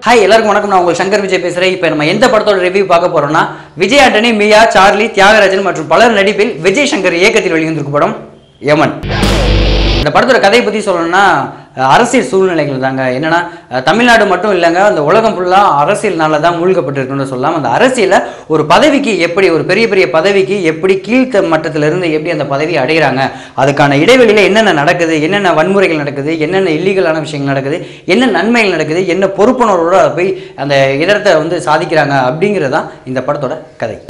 hi எல்லாருக்கும் வணக்கம் நான் உங்கள் சங்கர் விஜய் பேசுகிறேன் இப்போ நம்ம எந்த படத்தோட ரிவ்யூ பார்க்க போறோம்னா விஜய் ஆண்டனி மியா சார்லி தியாகராஜன் மற்றும் பலர் நடிப்பில் விஜய் சங்கர் இயக்கத்தில் வெளிவந்திருக்கும் படம் யமன் இந்த படத்தோட கதையை பற்றி சொல்லணும்னா அஹ், அரசியல் சூழ்நிலைகள் தாங்க என்னன்னா அஹ், தமிழ்நாடு மட்டும் இல்லைங்க அந்த உலகம் ஃபுல்லாக அரசியல்னால தான் மூழ்கப்பட்டிருக்குன்னு சொல்லலாம் அந்த அரசியலில் ஒரு பதவிக்கு எப்படி ஒரு பெரிய பெரிய பதவிக்கு எப்படி கீழ்த்த மட்டத்திலிருந்து எப்படி அந்த பதவி அடைகிறாங்க அதுக்கான இடைவெளியில் என்னென்ன நடக்குது என்னென்ன வன்முறைகள் நடக்குது என்னென்ன இல்லீகலான விஷயங்கள் நடக்குது என்ன நன்மைகள் நடக்குது என்ன பொறுப்புணர்வோட போய் அந்த இதரத்தை வந்து சாதிக்கிறாங்க அப்படிங்கிறது தான் இந்த படத்தோட கதை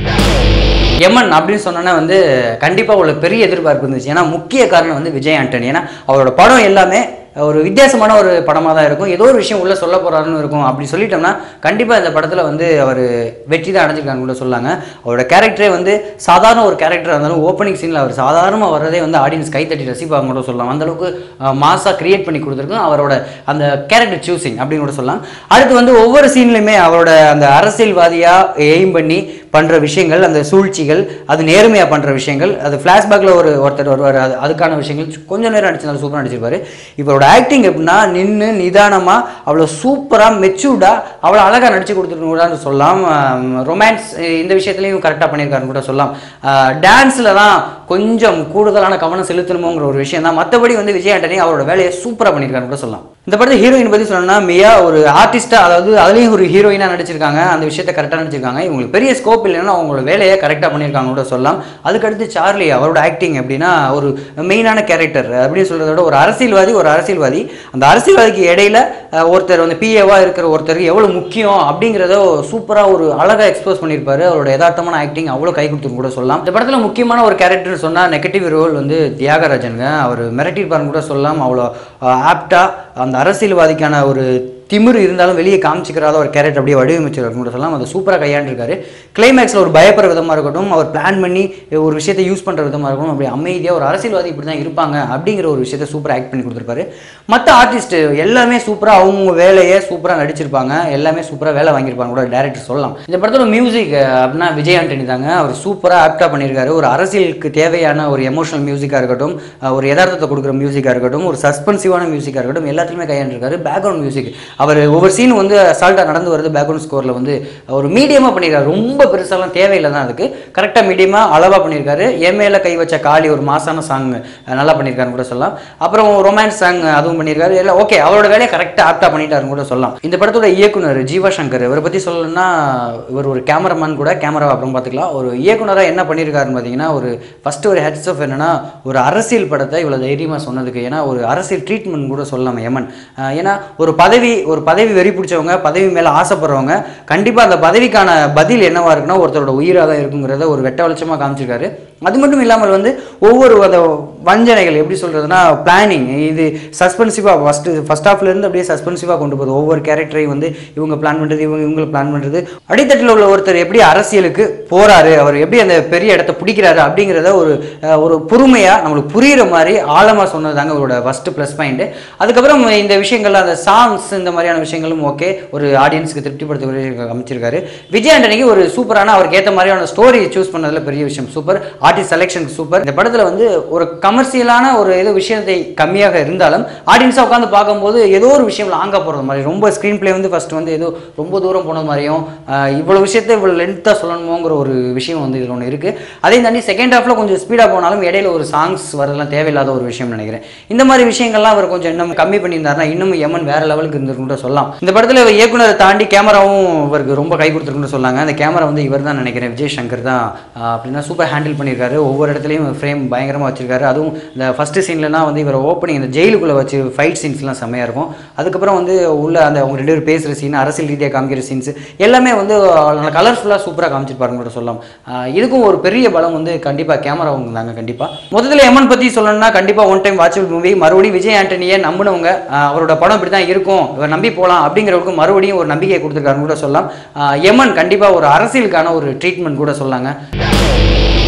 எமன் அப்படின்னு சொன்னோன்னா வந்து கண்டிப்பாக ஒரு பெரிய எதிர்பார்ப்பு இருந்துச்சு ஏன்னா முக்கிய காரணம் வந்து விஜய் ஆண்டனி ஏன்னா அவரோட படம் எல்லாமே ஒரு வித்தியாசமான ஒரு படமாக தான் இருக்கும் ஏதோ ஒரு விஷயம் உள்ளே சொல்ல போகிறாருன்னு இருக்கும் அப்படி சொல்லிட்டோம்னா கண்டிப்பாக இந்த படத்தில் வந்து அவர் வெற்றி தான் அடைஞ்சிருக்காங்க கூட சொல்லாங்க அவரோட கேரக்டரே வந்து சாதாரண ஒரு கேரக்டர் இருந்தாலும் ஓப்பனிங் சீனில் அவர் சாதாரணமாக வர்றதே வந்து ஆடியன்ஸ் கைத்தட்டி ரசிப்பாங்க கூட சொல்லலாம் அந்த அளவுக்கு மாசாக கிரியேட் பண்ணி கொடுத்துருக்கும் அவரோட அந்த கேரக்டர் சூஸிங் அப்படின்னு கூட சொல்லலாம் அடுத்து வந்து ஒவ்வொரு சீன்லையுமே அவரோட அந்த அரசியல்வாதியாக எய்ம் பண்ணி பண்ணுற விஷயங்கள் அந்த சூழ்ச்சிகள் அது நேர்மையாக பண்ணுற விஷயங்கள் அது ஃப்ளாஷ்பேக்கில் ஒரு ஒருத்தர் வருவார் அது அதுக்கான விஷயங்கள் கொஞ்சம் நேரம் நடிச்சிருந்தாலும் சூப்பராக நடிச்சிருப்பாரு இவரோட ஆக்டிங் எப்படின்னா நின்று நிதானமாக அவ்வளோ சூப்பராக மெச்சூர்டாக அவ்வளோ அழகாக நடிச்சு கொடுத்துருக்கூடான்னு சொல்லலாம் ரொமான்ஸ் இந்த விஷயத்துலையும் கரெக்டாக பண்ணியிருக்காருன்னு கூட சொல்லலாம் டான்ஸில் தான் கொஞ்சம் கூடுதலான கவனம் செலுத்தணுமோங்கிற ஒரு விஷயம் தான் மற்றபடி வந்து விஜய் ஆண்டனி அவரோட வேலையை சூப்பராக பண்ணியிருக்காருன்னு கூட சொல்லலாம் இந்த படத்தை ஹீரோயின் பற்றி சொல்லணும்னா மியா ஒரு ஆர்டிஸ்ட்டாக அதாவது அதுலேயும் ஒரு ஹீரோயினாக நடிச்சிருக்காங்க அந்த விஷயத்தை கரெக்டாக நடிச்சிருக்காங்க இவங்களுக்கு பெரிய ஸ்கோப் இல்லைன்னா அவங்களோட வேலையை கரெக்டாக பண்ணியிருக்காங்க கூட சொல்லலாம் அதுக்கடுத்து சார்லி அவரோட ஆக்டிங் எப்படின்னா ஒரு மெயினான கேரக்டர் அப்படின்னு சொல்கிறத விட ஒரு அரசியல்வாதி ஒரு அரசியல்வாதி அந்த அரசியல்வாதிக்கு இடையில அஹ், ஒருத்தர் வந்து பிஏவாக இருக்கிற ஒருத்தருக்கு எவ்வளோ முக்கியம் அப்படிங்கிறத சூப்பராக ஒரு அழகாக எக்ஸ்போஸ் பண்ணியிருப்பாரு அவரோட யதார்த்தமான ஆக்டிங் அவ்வளோ கை கொடுத்துன்னு கூட சொல்லலாம் இந்த படத்தில் முக்கியமான ஒரு கேரக்டர் சொன்னால் நெகட்டிவ் ரோல் வந்து தியாகராஜனுங்க அவர் மிரட்டியிருப்பாருன்னு கூட சொல்லலாம் அவ்வளோ ஆப்டாக அந்த அரசியல்வாதிக்கான ஒரு திமிரு இருந்தாலும் வெளியே காமிச்சிக்கிறாத ஒரு கேரக்டர் அப்படியே வடிவமைச்சிருக்காரு கூட சொல்லலாம் அதை சூப்பராக கையாண்டிருக்காரு கிளைமேக்ஸில் ஒரு பயப்படுற விதமாக இருக்கட்டும் அவர் பிளான் பண்ணி ஒரு விஷயத்தை யூஸ் பண்ணுற விதமாக இருக்கட்டும் அப்படி அமைதியாக ஒரு அரசியல்வாதி இப்படி தான் இருப்பாங்க அப்படிங்கிற ஒரு விஷயத்தை சூப்பராக ஆக்ட் பண்ணி கொடுத்துருப்பாரு மற்ற ஆர்டிஸ்ட் எல்லாமே சூப்பராக அவங்க வேலையை சூப்பராக நடிச்சிருப்பாங்க எல்லாமே சூப்பராக வேலை வாங்கியிருப்பாங்க கூட டேரக்டர் சொல்லலாம் இந்த படத்தோட மியூசிக் அப்படின்னா விஜய் ஆண்டனி தாங்க அவர் சூப்பராக ஆப்டாக பண்ணியிருக்காரு ஒரு அரசியலுக்கு தேவையான ஒரு எமோஷனல் மியூசிக்காக இருக்கட்டும் அஹ் ஒரு யதார்த்தத்தை கொடுக்குற மியூசிக்காக இருக்கட்டும் ஒரு சஸ்பென்சிவான மியூசிக்காக இருக்கட்டும் எல்லாத்துலையுமே கையாண்டிருக்காரு பேக்ரவுண்ட் மியூசிக் அவர் ஒவ்வொரு சீன் வந்து அசால்ட்டாக நடந்து வருது பேக்ரவுண்ட் ஸ்கோரில் வந்து ஒரு மீடியமாக பண்ணியிருக்காரு ரொம்ப பெருசாலாம் தேவையில்லை தான் அதுக்கு கரெக்டாக மீடியமாக அளவாக பண்ணியிருக்காரு என் மேலே கை வச்ச காளி ஒரு மாசான சாங் நல்லா பண்ணியிருக்காருன்னு கூட சொல்லலாம் அப்புறம் ரொமான்ஸ் சாங் அதுவும் பண்ணியிருக்காரு எல்லாம் ஓகே அவரோட வேலையை கரெக்டாக ஆப்டாக பண்ணிட்டாருன்னு கூட சொல்லலாம் இந்த படத்தோட இயக்குனர் ஜீவா சங்கர் இவரை பற்றி சொல்லணும்னா இவர் ஒரு கேமராமேன் கூட கேமரா அப்புறம் பார்த்துக்கலாம் ஒரு இயக்குனராக என்ன பண்ணியிருக்காருன்னு பார்த்தீங்கன்னா ஒரு ஃபஸ்ட்டு ஒரு ஹெட்ஸ் ஆஃப் என்னன்னா ஒரு அரசியல் படத்தை இவ்வளோ தைரியமாக சொன்னதுக்கு ஏன்னா ஒரு அரசியல் ட்ரீட்மெண்ட் கூட சொல்லலாம் யமன் அஹ் ஏன்னா ஒரு பதவி ஒரு பதவி வெறி பிடிச்சவங்க பதவி மேலே ஆசைப்படுறவங்க கண்டிப்பாக அந்த பதவிக்கான பதில் என்னவா இருக்குன்னா ஒருத்தரோட உயிராக தான் இருக்குங்கிறத ஒரு வெட்ட வெளிச்சமாக காமிச்சிருக்காரு அது மட்டும் இல்லாமல் வந்து ஒவ்வொரு அந்த வஞ்சனைகள் எப்படி சொல்கிறதுனா பிளானிங் இது சஸ்பென்சிவாக ஃபஸ்ட்டு ஃபஸ்ட் ஹாஃப்லேருந்து அப்படியே சஸ்பென்சிவாக கொண்டு போகுது ஒவ்வொரு கேரக்டரையும் வந்து இவங்க பிளான் பண்ணுறது இவங்க இவங்க பிளான் பண்ணுறது அடித்தட்டில் உள்ள ஒருத்தர் எப்படி அரசியலுக்கு போகிறாரு அவர் எப்படி அந்த பெரிய இடத்த பிடிக்கிறாரு அப்படிங்கிறத ஒரு அஹ், ஒரு பொறுமையாக நம்மளுக்கு புரிகிற மாதிரி ஆழமாக சொன்னது தாங்க அவரோட ஃபஸ்ட்டு ப்ளஸ் பாயிண்ட் அதுக்கப்புறம் இந்த விஷயங்கள் அந்த சாங்ஸ் இந்த மாதிரியான விஷயங்களும் ஓகே ஒரு ஆடியன்ஸ்க்கு திருப்திப்படுத்த அமைச்சிருக்காரு விஜய் ஆண்டனிக்கு ஒரு சூப்பரான அவருக்கு ஏற்ற மாதிரியான ஸ்டோரி சூஸ் பண்ணதுல பெரிய விஷயம் சூப்பர் ஆர்டிஸ்ட் செலெக்ஷன் சூப்பர் இந்த படத்தில் வந்து ஒரு கமர்ஷியலான ஒரு ஏதோ விஷயத்தை கம்மியாக இருந்தாலும் ஆடியன்ஸாக உட்காந்து பார்க்கும்போது ஏதோ ஒரு விஷயம் லாங்காக போகிறது மாதிரி ரொம்ப ஸ்க்ரீன் ப்ளே வந்து ஃபர்ஸ்ட் வந்து ஏதோ ரொம்ப தூரம் போனது மாதிரியும் ஆஹ் இவ்வளோ விஷயத்தை இவ்வளோ லென்த்தாக சொல்லணுமோங்கிற ஒரு விஷயம் வந்து இதில் ஒன்று இருக்குது அதையும் தாண்டி செகண்ட் ஹாஃபில் கொஞ்சம் ஸ்பீடாக போனாலும் இடையில ஒரு சாங்ஸ் வரதெல்லாம் தேவையில்லாத ஒரு விஷயம் நினைக்கிறேன் இந்த மாதிரி விஷயங்கள்லாம் அவர் கொஞ்சம் இன்னும் கம்மி பண்ணியிருந்தாருன்னா இன்னும் எமன் வேற லெவலுக்கு இருந்திருக்கும் கூட சொல்லலாம் இந்த படத்தில் இவர் இயக்குனரை தாண்டி கேமராவும் இவருக்கு ரொம்ப கை கொடுத்துருக்குன்னு சொன்னாங்க அந்த கேமரா வந்து இவர் தான் நினைக்கிறேன் விஜய் சங்கர் தான் ஆஹ் அப்படின்னா சூப்பர் ஹேண்டில் பண்ணியிருக்காரு ஒவ்வொரு இடத்துலையும் ஃப்ரேம் பயங்கரமாக வச்சிருக்காரு அதுவும் இந்த ஃபஸ்ட்டு சீன்லலாம் வந்து இவர் ஓப்பனிங் இந்த ஜெயிலுக்குள்ளே வச்சு ஃபைட் சீன்ஸ்லாம் செம்மையாக இருக்கும் அதுக்கப்புறம் வந்து உள்ள அந்த அவங்க ரெண்டு பேர் பேசுகிற சீன் அரசியல் ரீதியாக காமிக்கிற சீன்ஸ் எல்லாமே வந்து நல்ல கலர்ஃபுல்லாக சூப்பராக காமிச்சிருப்பாருன்னு கூட சொல்லலாம் ஆஹ் இதுக்கும் ஒரு பெரிய பலம் வந்து கண்டிப்பாக கேமரா தாங்க கண்டிப்பாக முதல்ல எமன் பற்றி சொல்லணும்னா கண்டிப்பாக ஒன் டைம் வாட்சபிள் மூவி மறுபடியும் விஜய் ஆண்டனியை நம்பினவங்க ஆஹ் அவரோட படம் இப்படி தான் இருக்கும் இவர் நம்பி போகலாம் அப்படிங்கிறவங்களுக்கு மறுபடியும் ஒரு நம்பிக்கையை கொடுத்துருக்காருன்னு கூட சொல்லலாம் ஆஹ் எமன் கண்டிப்பாக ஒரு அரசியலுக்கான ஒரு ட்ரீட்மெண்ட் கூட சொல்லாங்க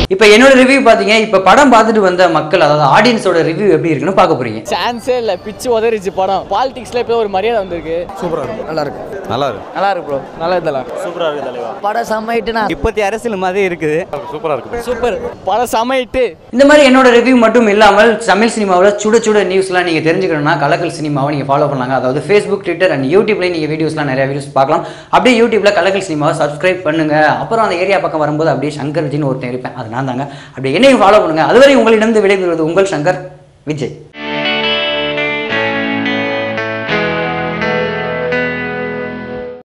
இப்போ என்னோட ரிவ்யூ பார்த்தீங்க இப்போ படம் பார்த்துட்டு வந்த மக்கள் அதாவது ஆடியன்ஸோட ரிவ்யூ எப்படி இருக்குன்னு பார்க்க போறீங்க சான்ஸே இல்லை பிச்சு உதறிச்சு படம் பாலிடிக்ஸ்ல இப்போ ஒரு மரியாதை வந்திருக்கு நல்லா இருக்கு நல்லா இருக்கு நல்லா இருக்கு ப்ரோ நல்லா இதெல்லாம் படம் செம்மைட்டுனா இப்போத்தி அரசியல் மாதிரி இருக்குது சூப்பர் படம் சமைட்டு இந்த மாதிரி என்னோட ரிவ்யூ மட்டும் இல்லாமல் தமிழ் சினிமாவில் சுட சுட நியூஸ்லாம் நீங்கள் தெரிஞ்சுக்கணும்னா கலக்கல் சினிமாவை நீங்கள் ஃபாலோ பண்ணலாங்க அதாவது ஃபேஸ்புக் ட்விட்டர் அண்ட் யூடியூப்லேயும் நீங்கள் வீடியோஸ்லாம் நிறைய வீடியோஸ் பார்க்கலாம் அப்படியே யூடியூப்ல கலக்கல் சினிமாவை சப்ஸ்கிரைப் பண்ணுங்க அப்புறம் அந்த ஏரியா பக்கம் வரும்போது அப்படியே சங்கர் விஜய்னு ஒருத்தன் இருப்பேன் அது நான் தாங்க அப்படியே என்னையும் ஃபாலோ பண்ணுங்க அதுவரை உங்களிடம் விடைபெறுவது உங்கள் சங்கர் விஜய்